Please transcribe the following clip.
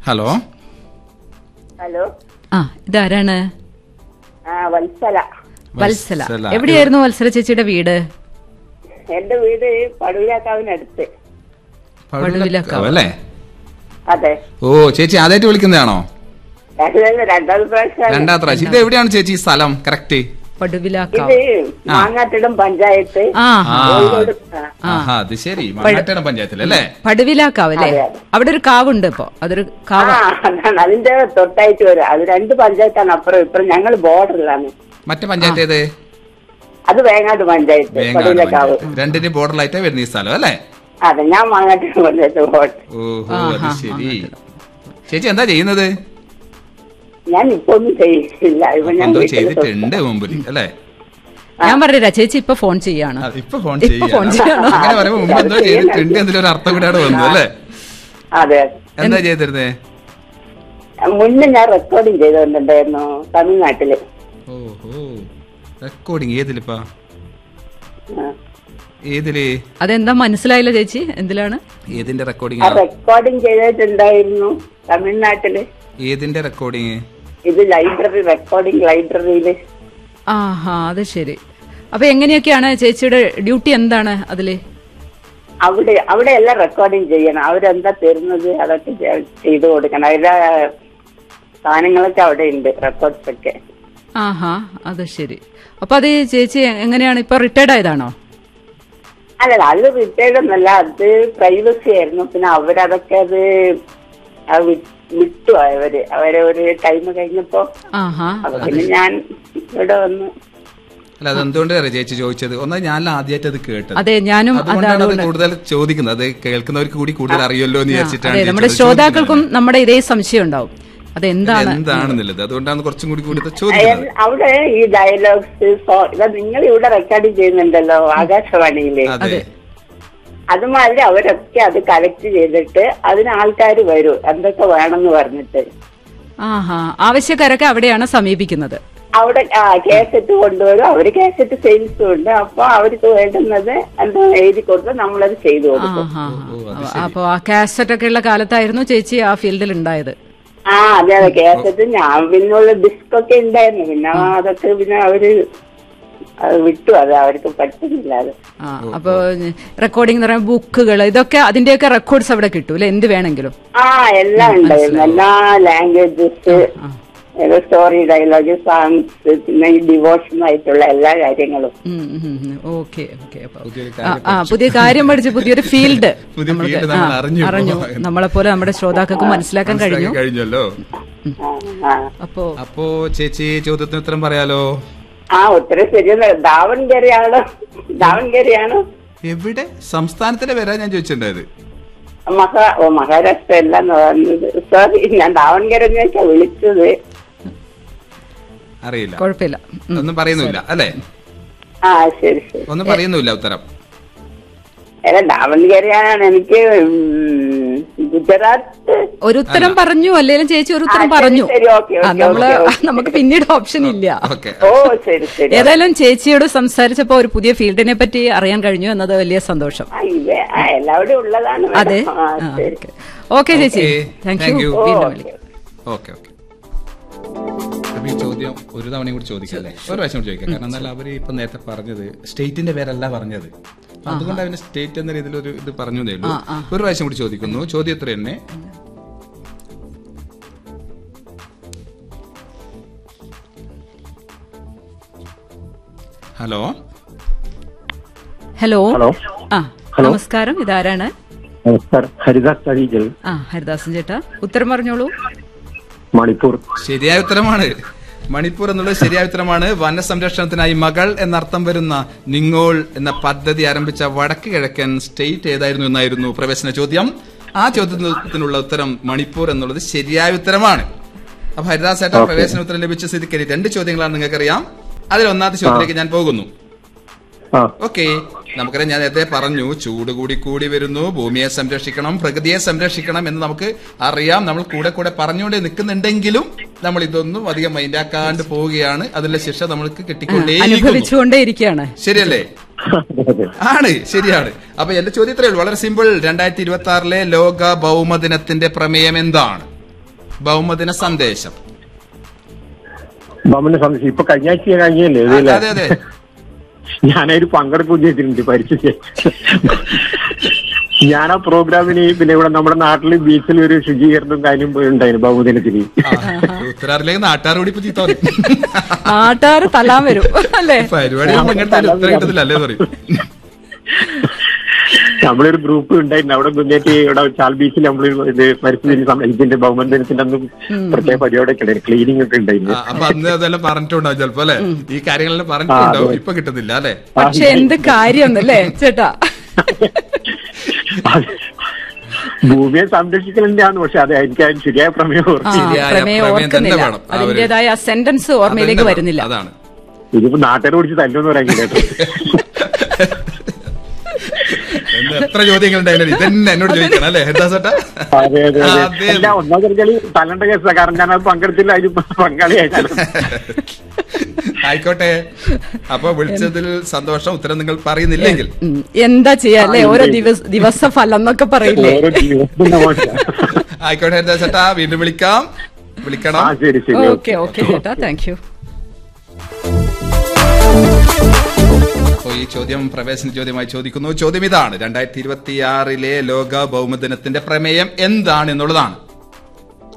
Hello hello ആ ഇതാരാണ് ആ വത്സല വത്സല വത്സല. എവിടെയായിരുന്നു വത്സല ചേച്ചിയുടെ വീട് എന്റെ വീട് പടുവിലാക്കാവിനടുത്ത് പടുവിലക്കാവ്. അല്ലേ അതെ ഓ ചേച്ചി ആദ്യമായിട്ട് വിളിക്കുന്നതാണോ അതല്ല രണ്ടാമത് പ്രാവശ്യം രണ്ടാമത്തെ പ്രാവശ്യം ഇത് എവിടെയാണ് ചേച്ചി ഈ സ്ഥലം കറക്റ്റ് ഇത് പടുവിലാക്കാവ് മാങ്ങാട്ടിടം പഞ്ചായത്ത് ആ ആ കോഴിക്കോട് ആ, ആഹാ അത് ശരി മണ്ണാട്ടേടം പഞ്ചായത്തിൽ അല്ലേ പടുവിലാക്കാവ് അല്ലേ അതെ, അതെ. അവിടെ ഒരു കാവുണ്ട് ഇപ്പൊ അതൊരു ആ കാവ് അതാണ് അതിന്റെ തൊട്ടായിട്ട് വരും അത് രണ്ട് പഞ്ചായത്താണ് അപ്പുറം ഇപ്പുറം ഞങ്ങൾ ബോർഡറിലാണ് മറ്റേ പഞ്ചായത്ത് ഏത് അത് വേങ്ങാട് പഞ്ചായത്ത് വേങ്ങാട് പടുവിലക്കാവ് പഞ്ചായത്ത് രണ്ടിന്റെ ബോർഡറിലായിട്ടാ വരുന്ന ഈ സ്ഥലം അല്ലേ അതെ ഞാൻ മാങ്ങാട്ടിടം പഞ്ചായത്ത് ബോർഡ് ഓഹോ അത് ശരി ചേച്ചി എന്താ ചെയ്യുന്നത് ഞാൻ ഇപ്പൊ ഒന്നും ചെയ്യില്ല ഇപ്പൊ ഞാൻ എന്തോ വീട്ടില് ചെയ്തിട്ടുണ്ട് മുമ്പിൽ അല്ലേ ഞാൻ പറഞ്ഞില്ല ചേച്ചി ഇപ്പൊ ഫോൺ ചെയ്യാണ് അത് ഇപ്പൊ ഫോൺ ഇപ്പൊ ഫോൺ ചെയ്യാം ചെയ്യണം. അങ്ങനെ പറയുമ്പോ മുമ്പ് എന്തോ ചെയ്തിട്ടുണ്ട് എന്തെങ്കിലും ഒരു അർത്ഥം കൂടെ വന്നു അല്ലേ അതെ എന്താ ചെയ്തിരുന്നേ മുന്നേ ഞാൻ റെക്കോർഡിങ് ചെയ്തോണ്ടിണ്ടായിരുന്നു തമിഴ്നാട്ടില് ഓഹോ റെക്കോർഡിങ് ഏതിലിപ്പാ ആ. ഏതില് അതെന്താ മനസ്സിലായില്ല ചേച്ചി എന്തിലാണ് ഏതിന്റെ ആ റെക്കോർഡിംഗ് റെക്കോർഡിങ് ചെയ്തിട്ടുണ്ടായിരുന്നു തമിഴ്നാട്ടില് ഏതിന്റെ റെക്കോർഡിങ് ഇത് ലൈബ്രറി റെക്കോർഡിംഗ് ലൈബ്രറിയില് ആഹാ അത് ശരി അപ്പൊ എങ്ങനെയൊക്കെയാണ് ചേച്ചിയുടെ ഡ്യൂട്ടി എന്താണ് അതില് അവിടെ അവിടെ എല്ലാം റെക്കോർഡിംഗ് ചെയ്യണം അവരെന്താ തരുന്നത് അതൊക്കെ ചെ- ചെയ്തു കൊടുക്കണം അവരുടെ സാധനങ്ങളൊക്കെ അവിടെ ഉണ്ട് റെക്കോർഡ്സ് ഒക്കെ ആഹാ അത് ശരി അപ്പൊ അത് ചേച്ചി എങ്ങനെയാണ് ഇപ്പൊ റിട്ടയർഡ് ആയതാണോ അല്ലല്ല അത് റിട്ടയർഡ് ഒന്നല്ല അത് പ്രൈവസി ആയിരുന്നു പിന്നെ അവരതൊക്കെ അത് അത് വി- വിട്ടു അവര് അവരെ ഒരു ടൈം കഴിഞ്ഞപ്പോ ആഹാ അപ്പൊ പിന്നെ ഞാൻ ഇവിടെ വന്നു അല്ല അത് എന്തുകൊണ്ട് അറിയാം ചേച്ചി ചോദിച്ചത് ഒന്നാ ഞാൻ ആദ്യമായിട്ട് അത് കേട്ടത് അതെ ഞാനും അതുകൊണ്ടാണ് അത് അതാണ് കൂടുതൽ ചോദിക്കുന്നത് അത് കേൾക്കുന്നവർക്ക് കൂടി കൂടുതൽ അറിയല്ലോ എന്ന് അതെ വിചാരിച്ചിട്ടാണ് നമ്മുടെ ചേച്ചി ശ്രോതാക്കൾക്കും നമ്മുടെ ഇതേ സംശയം ഉണ്ടാവും അതെന്താണ് എന്താണെന്നുള്ളത് അതുകൊണ്ടാണ് കുറച്ചും കൂടി കൂടുതൽ ചോദിക്കുന്നത് അയ- അവിടെ ഈ ഡയലോഗ്സ് ഇത് നിങ്ങൾ ഇവിടെ റെക്കോർഡിംഗ് ചെയ്യുന്നുണ്ടല്ലോ ആകാശവാണിയില് അതെ അതുമാതിരി അവരൊക്കെ അത് കളക്ട് ചെയ്തിട്ട് അതിന് ആൾക്കാർ വരും എന്തൊക്കെ വേണമെന്ന് പറഞ്ഞിട്ട് ആഹാ ആവശ്യക്കാരൊക്കെ അവിടെയാണ് സമീപിക്കുന്നത് അവിടെ ആ കേസറ്റ് കൊണ്ടുവരും അവര് കേസറ്റ് സെയിൽസും ഉണ്ട് അപ്പൊ അവർക്ക് വേണ്ടുന്നത് എന്താ എഴുതി കൊടുത്ത് നമ്മളത് ചെയ്തു കൊടുക്കും ആഹാ അപ്പൊ ആ കാസറ്റ് ഒക്കെ ഉള്ള കാലത്തായിരുന്നു ചേച്ചി ആ ഫീൽഡിൽ ഉണ്ടായത് ആ അതെ അതെ കേസറ്റ് ഞാൻ പിന്നുള്ള ഡിസ്ക് ഒക്കെ ഉണ്ടായിരുന്നു പിന്നെ അതൊക്കെ പിന്നെ അവര് അത് വിട്ടു അത് അവർക്ക് പറ്റുന്നില്ല അത് ആ അപ്പൊ റെക്കോർഡിംഗ് എന്ന് പറയുമ്പോൾ ബുക്കുകൾ ഇതൊക്കെ അതിന്റെയൊക്കെ റെക്കോർഡ്സ് അവിടെ കിട്ടും അല്ലെ എന്ത് വേണമെങ്കിലും ആ എല്ലാം ഉണ്ടായിരുന്നു എല്ലാ ലാംഗ്വേജസ് സ്റ്റോറി ഡയലോഗ് സോങ്സ് പിന്നെ ഈ ഡിവോഷൻ ആയിട്ടുള്ള എല്ലാ കാര്യങ്ങളും ഓക്കെ ഓക്കെ അപ്പൊ പുതിയൊരു ആ, ആ പുതിയ കാര്യം പഠിച്ച് പുതിയൊരു ഫീൽഡ് പുതിയ field നമ്മൾ അറിഞ്ഞു. അറിഞ്ഞു നമ്മളെ പോലെ നമ്മുടെ ശ്രോതാക്കൾക്ക് മനസ്സിലാക്കാൻ കഴിഞ്ഞു മനസ്സിലാക്കി കഴിഞ്ഞല്ലോ ആ, ആ. അപ്പോ അപ്പോ ചേച്ചി ചോദ്യത്തിന് ഉത്തരം പറയാലോ ആ ഉത്തരം ശരിയല്ല ദാവൺകരയാണോ ദാവൺകരയാണോ എവിടെ സംസ്ഥാനത്തിന്റെ പേരാ ഞാൻ ചോദിച്ചിട്ടുണ്ടായത് മഹാ ഓ മഹാരാഷ്ട്ര എല്ലാം പറഞ്ഞത് സോറി ഞാൻ ദാവൺകര എന്ന് വെച്ചാ വിളിച്ചത് അറിയില്ല കുഴപ്പമില്ല ഉം. ഒന്നും പറയുന്നില്ല അല്ലേ ആ ശരി ശരി ഒന്നും പറയുന്നില്ല ഉത്തരം അല്ല ദാവൺകരയാണ് എനിക്ക് ഉം, ഗുജറാത്ത് ഒരു ഉത്തരം പറഞ്ഞു അല്ലെങ്കിലും ചേച്ചി ഒരു ഉത്തരം ആ, ശരി, പറഞ്ഞു ശരി, ഓക്കേ, ആ, ഓക്കേ, നമ്മള് ഓക്കേ, ഓക്കേ. നമുക്ക് പിന്നീട് ഓപ്ഷൻ ഇല്ല ഓക്കെ ഓ ശരി ശരി ഏതായാലും ചേച്ചിയോട് സംസാരിച്ചപ്പോ ഒരു പുതിയ ഫീൽഡിനെ പറ്റി അറിയാൻ കഴിഞ്ഞു എന്നത് വലിയ സന്തോഷം ആ, ഇവ ആ, എല്ലാവിടെയും ഉള്ളതാണ് madam. അതെ ആ, ശരി ഓക്കെ ചേച്ചി Okay. Thank Thank you you. വീണ്ടും ഓ, വിളിക്കാം ഓക്കെ ഓക്കെ അപ്പൊ ഈ ചോദ്യം ഒരു തവണയും കൂടി ചോദിക്കാം അല്ലേ ഒരു പ്രാവശ്യം കൂടി ചോദിക്കാം കാരണം എന്നാൽ അവര് ഇപ്പൊ നേരത്തെ പറഞ്ഞത് സ്റ്റേറ്റിന്റെ പേരല്ല പറഞ്ഞത് അപ്പൊ അതുകൊണ്ട് അവന് സ്റ്റേറ്റ് എന്ന രീതിയിൽ ഒരു ഇത് പറഞ്ഞു എന്നേ ഉള്ളൂ ഒരു പ്രാവശ്യം കൂടി ചോദിക്കുന്നു ചോദ്യം എത്ര തന്നെ ഹലോ ഹലോ ഹലോ ആ നമസ്കാരം ഇതാരാണ് നമസ്കാരം ഹരിദാസ് തഴീജൽ ആ ഹരിദാസൻ ചേട്ടാ ഉത്തരം പറഞ്ഞോളൂ മണിപ്പൂർ ശരിയായ ഉത്തരമാണ് മണിപ്പൂർ എന്നുള്ളത് ശരിയായ ഉത്തരമാണ് വനസംരക്ഷണത്തിനായി മകൾ എന്നർത്ഥം വരുന്ന നിങ്ങോൾ എന്ന പദ്ധതി ആരംഭിച്ച വടക്ക് കിഴക്കൻ സ്റ്റേറ്റ് ഏതായിരുന്നു എന്നായിരുന്നു പ്രവേശന ചോദ്യം ആ ചോദ്യത്തിനുള്ള ഉത്തരം മണിപ്പൂർ എന്നുള്ളത് ശരിയായ ഉത്തരമാണ് അപ്പൊ ഹരിദാസ് ചേട്ടാ പ്രവേശന ഉത്തരം ലഭിച്ച സ്ഥിതിക്ക് രണ്ട് ചോദ്യങ്ങളാണ് നിങ്ങൾക്കറിയാം അതിൽ ഒന്നാമത്തെ ചോദ്യത്തിലേക്ക് ഞാൻ പോകുന്നു ആ ഓക്കെ നമുക്കറിയാം ഞാൻ നേരത്തെ പറഞ്ഞു ചൂട് കൂടി കൂടി വരുന്നു ഭൂമിയെ സംരക്ഷിക്കണം പ്രകൃതിയെ സംരക്ഷിക്കണം എന്ന് നമുക്ക് അറിയാം നമ്മൾ കൂടെ കൂടെ പറഞ്ഞുകൊണ്ട് നിൽക്കുന്നുണ്ടെങ്കിലും നമ്മൾ ഇതൊന്നും അധികം മൈൻഡാക്കാണ്ട് പോവുകയാണ് അതിന്റെ ശിക്ഷ നമ്മൾക്ക് കിട്ടിക്കൊണ്ടേ അനുഭവിച്ചുകൊണ്ടേ ഇരിക്കുകയാണ് ശരിയല്ലേ അതെ, അതെ. ആണ് ശരിയാണ് അപ്പൊ എന്റെ ചോദ്യം ഇത്രയേ ഉള്ളൂ വളരെ സിമ്പിൾ രണ്ടായിരത്തി ഇരുപത്തി ആറിലെ ലോക ഭൗമ ദിനത്തിന്റെ പ്രമേയം എന്താണ് ബഹുമദിന സന്ദേശം ബഹുമന സന്ദേശം ഇപ്പൊ കഴിഞ്ഞ ആഴ്ച കഴിഞ്ഞല്ലേ ആ, ഇതില്ലേ അതെ അതെ ഞാനതിൽ പങ്കെടുക്കുകയും ചെയ്തിട്ടുണ്ട് പരിചയ ഞാൻ ആ പ്രോഗ്രാമിന് പിന്നെ ഇവിടെ നമ്മുടെ നാട്ടില് ബീച്ചിൽ ഒരു ശുചീകരണവും കാര്യം ഉണ്ടായിരുന്നു ബഹുദിനത്തിന് ഉത്തരാറിലേക്ക് നാട്ടുകാർ കൂടി ഇപ്പൊ ചീത്ത പറയും നാട്ടുകാർ തല്ലാൻ വരും അല്ലേ പരിപാടി പങ്കെടുത്താലും ഉത്തരം കിട്ടത്തില്ല അല്ലേ പറയും നമ്മളൊരു ഗ്രൂപ്പ് ഉണ്ടായിരുന്നു അവിടെ മുന്നേറ്റ് ഇവിടെ ചാൽ ബീച്ചിൽ നമ്മൾ ഇത് പരിസ്ഥിതി സം- ഇതിന്റെ ബഹുമന്ദനത്തിന്റെ അന്ന് പ്രത്യേക പരിപാടിയൊക്കെ ഉണ്ടായിരുന്നു ക്ലീനിങ് ഒക്കെ ആ, ഉണ്ടായിരുന്നു അപ്പൊ അന്ന് അതെല്ലാം പറഞ്ഞിട്ടുണ്ടാവും ചിലപ്പോ അല്ലെ ഈ കാര്യങ്ങളെല്ലാം പറഞ്ഞിട്ടുണ്ടാവും ഇപ്പൊ കിട്ടുന്നില്ല അല്ലെ പക്ഷെ എന്ത് കാര്യം അല്ലേ ചേട്ടാ അത് ഭൂമിയെ സംരക്ഷിക്കലിന്റെയാണ് പക്ഷെ അത് എനിക്ക് അതിന് ശരിയായ പ്രമേയം ആ, ഓർമ്മ ശരിയായ പ്രമേയം പ്രമേയം തന്നെ ഓർക്കുന്നില്ല വേണം. ആ ഒരു- അതിന്റേതായ സെന്റൻസ് ഓർമ്മയിലേക്ക് അതന്നെ വരുന്നില്ല അതാണ് ഇതിപ്പോ നാട്ടുകാരെ പിടിച്ച് തല്ലുമെന്ന് പറയാൻ കേട്ടോ എന്ന് എത്ര ചോദ്യങ്ങൾ ഉണ്ടായാലും ഇതന്നെ എന്നോട് ചോദിക്കണം അല്ലേ എന്താ ചേട്ടാ അതെ അതെ ആ, അതെ അതെ. അല്ല ഒന്നാം കളി തല്ലണ്ട കേസാ കാരണം ഞാൻ അത് പങ്കെടുത്തില്ല അതിൽ പങ്കാളിയായിട്ടാണ് ആയിക്കോട്ടെ അപ്പൊ വിളിച്ചതിൽ സന്തോഷം ഉത്തരം നിങ്ങൾ പറയുന്നില്ലെങ്കിൽ ഉം. എന്താ ചെയ്യാ അല്ലേ ഓരോ ദിവസ ദിവസ ഫലം എന്നൊക്കെ പറയില്ലേ ഓരോ ജീവിതത്തിന്റെ മോശം. ആയിക്കോട്ടെ എന്താ ചേട്ടാ വീണ്ടും വിളിക്കാം വിളിക്കണം ആ ശരി ശരി ഓക്കെ ഓക്കെ ചേട്ടാ താങ്ക് യു അപ്പോൾ ഈ ചോദ്യം പ്രവേശന ചോദ്യമായി ചോദിക്കുന്നു ചോദ്യം ഇതാണ് രണ്ടായിരത്തി ഇരുപത്തിയാറിലെ ലോക ബഹുമദിനത്തിന്റെ പ്രമേയം എന്താണ് എന്നുള്ളതാണ്